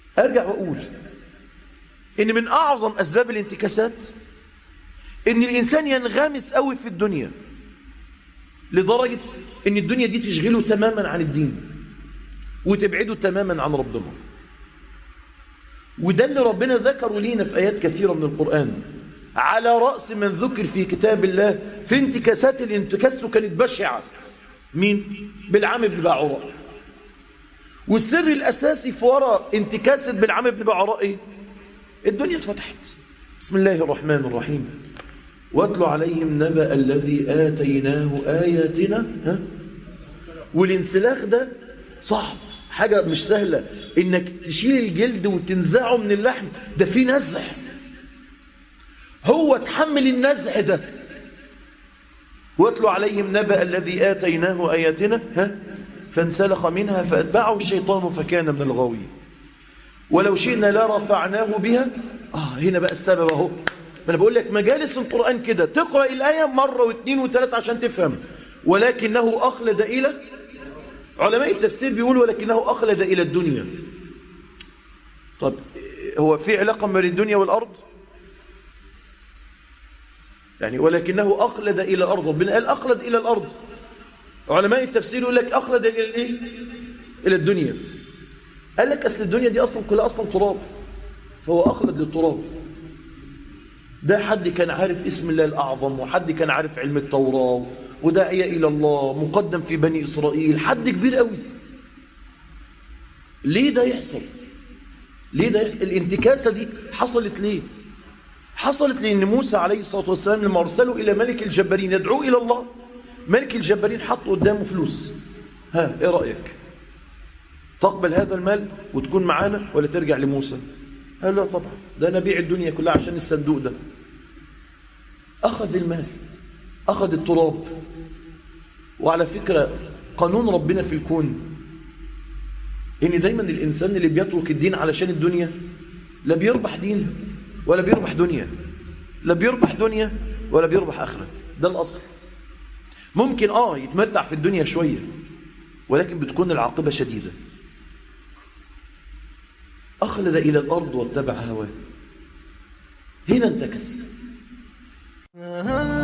أرجع وأقول إن من أعظم أسباب الانتكاسات إن الإنسان ينغمس قوي في الدنيا لدرجة إن الدنيا دي تشغله تماما عن الدين وتبعده تماما عن ربنا وده اللي ربنا ذكره لينا في آيات كثيرة من القرآن على رأس من ذكر في كتاب الله في انتكاسات الانتكاس كانت بشعة مين؟ بالعام بن باعوراء والسر الأساسي في وراء انتكاسة بالعام بن باعوراء إيه؟ الدنيا اتفتحت بسم الله الرحمن الرحيم واتل عليهم نبأ الذي آتيناه آياتنا ها؟ والانسلاخ ده صعب حاجة مش سهلة انك تشيل الجلد وتنزعه من اللحم ده في نزع هو تحمل النزع ده واتل عليهم نبأ الذي آتيناه آياتنا ها فانسلخ منها فأتبعه الشيطان فكان من الغاوين ولو شئنا لرفعناه بها آه هنا بقى السبب اهو ما انا بقول لك مجالس القرآن كده تقرأ الآية مرة واثنين وثلاثة عشان تفهم ولكنه أخلد إلى علماء التفسير بيقولوا ولكنه أخلد إلى الدنيا طب هو في علاقة بين الدنيا والأرض يعني ولكنه أخلد إلى الأرض ربنا قال أخلد إلى الأرض علماء التفسير يقول لك أخلد إلى الإيه؟ إلى الدنيا قال لك أصل الدنيا دي أصلا كلها أصلا تراب فهو أخلد للتراب ده حد كان عارف اسم الله الأعظم وحد كان عارف علم التوراة وداعية إلى الله مقدم في بني إسرائيل حد كبير قوي ليه ده يحصل ليه ده يحصل؟ الانتكاسة دي حصلت ليه حصلت لأن موسى عليه الصلاة والسلام لما أرسله إلى ملك الجبارين يدعوه إلى الله ملك الجبارين حط قدامه فلوس ها إيه رأيك تقبل هذا المال وتكون معانا ولا ترجع لموسى قال لا طبعا ده أنا بيع الدنيا كلها عشان الصندوق ده أخذ المال أخذ التراب وعلى فكرة قانون ربنا في الكون إن دايما الإنسان اللي بيترك الدين علشان الدنيا لا بيربح دين ولا بيربح دنيا لا بيربح دنيا ولا بيربح آخرة ده الأصل ممكن آه يتمتع في الدنيا شوية ولكن بتكون العاقبة شديدة أخلد إلى الأرض واتبع هواه هنا انتكس